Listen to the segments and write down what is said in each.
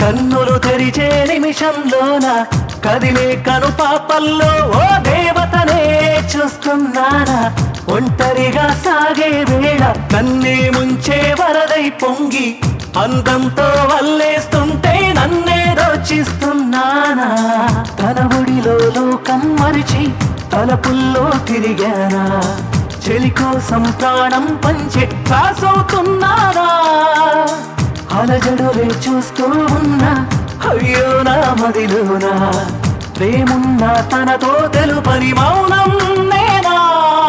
కన్నులు తెరిచే నిమిషంలోన కదిలే కను పాపల్లో ఓ దేవతనే చూస్తున్నానా ఒంటరిగా సాగే వేళ కన్నే ముంచే వరదై పొంగి అందంతో వల్లేస్తుంటే నన్నే దోచిస్తున్నానా తన ఒడిలో లోకం మరిచి తలపుల్లో తిరిగానా చెలి కోసం ప్రాణం పంచి కాసవుతున్నానా అలజడులే చూస్తూ ఉన్నా అయ్యో నా మదిలోనా ప్రేమున్నా తనతో తెలుపని మౌనం నేనా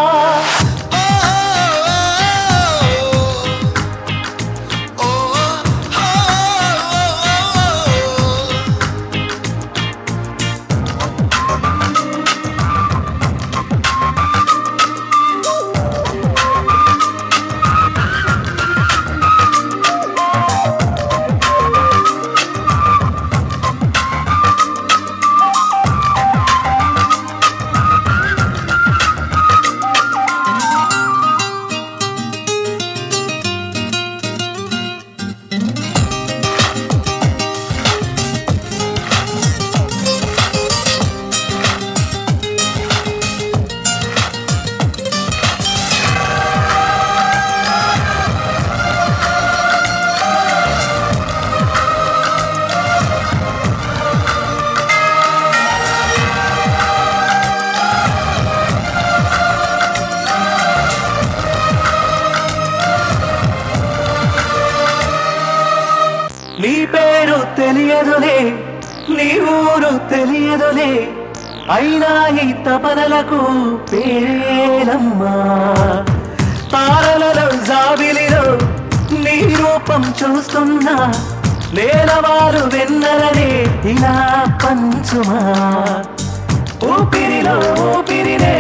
నీ పేరు తెలియదులే నీ ఊరు తెలియదులే అయినా ఈ తపనలకు పేలమ్మా తారలలో జాబిలిలో నీ రూపం చూస్తున్నా నేలవారు వెన్నెలనే ఇలా పంచుమా ఊపిరిలో ఊపిరినే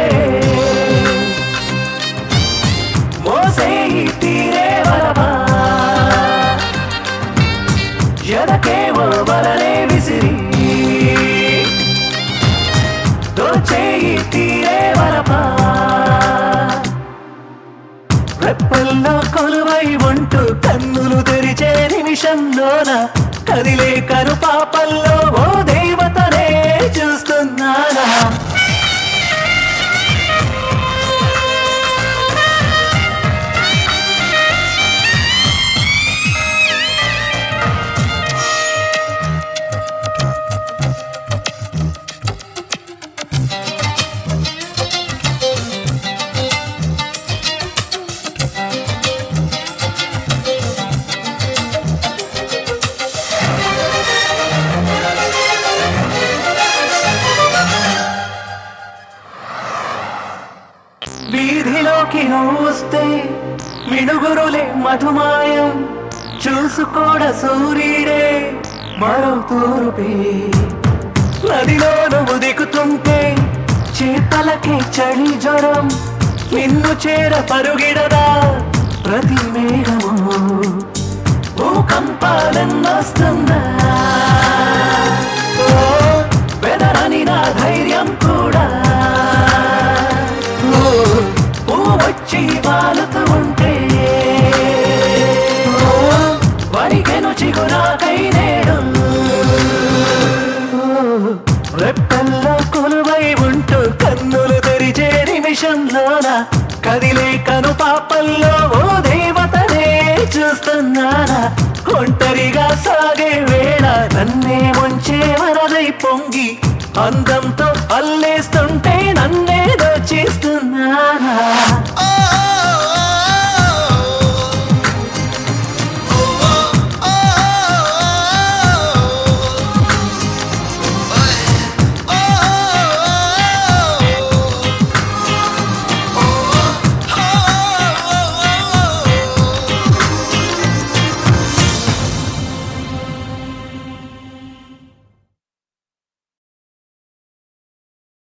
మోసే ఈ తీరే వరమా ఎదకేవో వలనే విసిరి దోచేయి తీరే వలపా రెప్పల్లో కొలువై ఉంటూ కన్నులు తెరిచే నిమిషంలోన కదిలే కను పాపల్లో ఓ దేవతనే చూస్తున్నానా వీధిలోకి వస్తే మిడుగురులే మధుమాయం చూసుకోడ సూర్యుడే మరో తూర్పే నదిలో నువ్వు దిగుతుంటే చేపలకే చలి జ్వరం నిన్ను చేర పరుగిడదా ప్రతి మేఘము భూకంపాలన్నొస్తున్నా ఓ, బెదరని నా ధైర్యం కూడా ఓ, పువ్వు వచ్చి వాలుతూ ఉంటే ఓ, వరికెను చిగురాకై నేడు ఓ, రెప్పల్లో కొలువై ఉంటూ కన్నులు తెరిచే నిమిషంలోన కదిలే కను పాపల్లో ఓ దేవతనే చూస్తున్నానా ఒంటరిగా సాగే వేళ నన్నే ముంచే వరదై పొంగి అందంతో అల్లేస్తుంటే